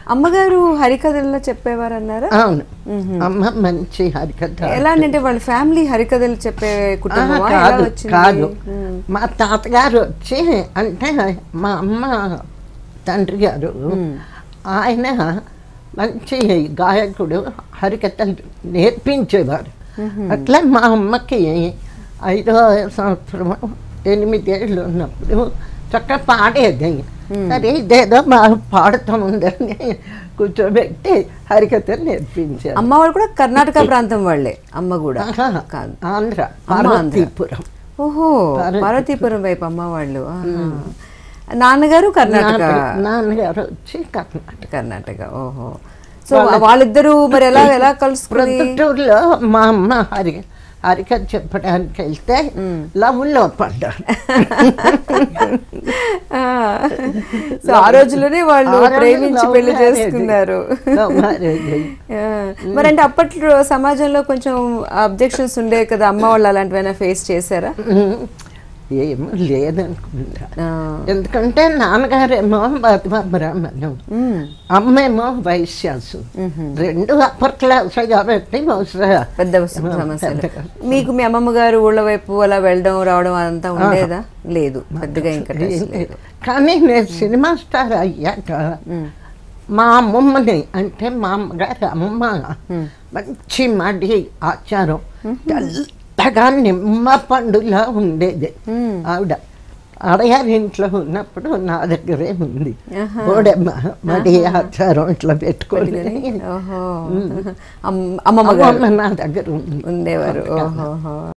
అమ్మగారు హరికథల్లో చెప్పేవారు అన్నారా అవును అమ్మ మంచి హరికథ ఎలా అంటే వాళ్ళ ఫ్యామిలీ హరికథలు చెప్పే ఆహా, కుటుంబమా ఎలా కాదు వచ్చింది కాదు మా తాతగారు వచ్చి అంటే మా అమ్మ తండ్రి గారు ఆయన మంచి గాయకుడు హరికథలు నేర్పించేవారు అట్లా మా అమ్మకి ఐదో సంవత్సరం ఎనిమిదేళ్ళు ఉన్నప్పుడు చక్కగా పాడేది సరే ఇదేదో బాగా పాడుతూ ఉందని కూర్చోబెట్టి హరికథ నేర్పించారు అమ్మ వాళ్ళు కూడా కర్ణాటక ప్రాంతం వాళ్ళే అమ్మ కూడా ఆహా, కాదు ఆంధ్ర అమ్మ ఆంధ్ర. పార్వతీపురం ఓహో పార్వతీపురం. పార్వతీపురం వైపు అమ్మ వాళ్ళు ఆహా. నాన్నగారు కర్ణాటక నాన్న- నాన్నగారు వచ్చి కర్ణాటక కర్ణాటక ఓహో సో వాళ్ళిద్దరూ మరి ఎలా ఎలా కలుసుకుని ప్రొద్దుటూరులో మా అమ్మ హరి హరికథ చెప్పడానికి వెళ్తే లవ్లో పడ్డారు ఆ. సో ఆ రోజుల్లోనే వాళ్ళు ఆ రోజు ప్రేమించి love పెళ్లి marriage. చేసుకున్నారు Love marriage. ఆ. మరి అంటే అప్పట్లో సమాజంలో కొంచెం అబ్జెక్షన్స్ ఉండేవి కదా అమ్మ వాళ్ళు అలాంటివైనా ఫేస్ చేశారా ఉమ్, ఏమో లేదనుకుంటా ఆ. ఎందుకంటే నాన్నగారేమో బతుమ బ్రాహ్మణం మ్మ్. అమ్మేమో వైశ్యాసు రెండు అప్పర్ క్లాస్ కాబట్టి బహుశా పెద్ద సమస్యలు పెద్దగా. మీకు మీ అమ్మమ్మ గారు ఊళ్ళ వైపు అలా వెళ్ళడం రావడం అంతా ఉండేదా లేదు పెద్దగా ఇంకా ఏం టచ్ లేదు లేదు. కానీ నేను సినిమా స్టార్ అయ్యాక మా అమ్మమ్మని అంటే మా అమ్మగారి అమ్మ మంచి మడి ఆచారం తెల్లగా నిమ్మ పండులా ఉండేది ఆవిడ అడగారి ఇంట్లో ఉన్నప్పుడు నా దగ్గరే ఉంది ఓడమ్మ మడి ఆచారం ఇట్లా పెట్టుకొని ఓహో అమ్- అమ్మమ్మ గారు అమ్మమ్మ నా దగ్గర ఉంది ఉండేవారు ఓహో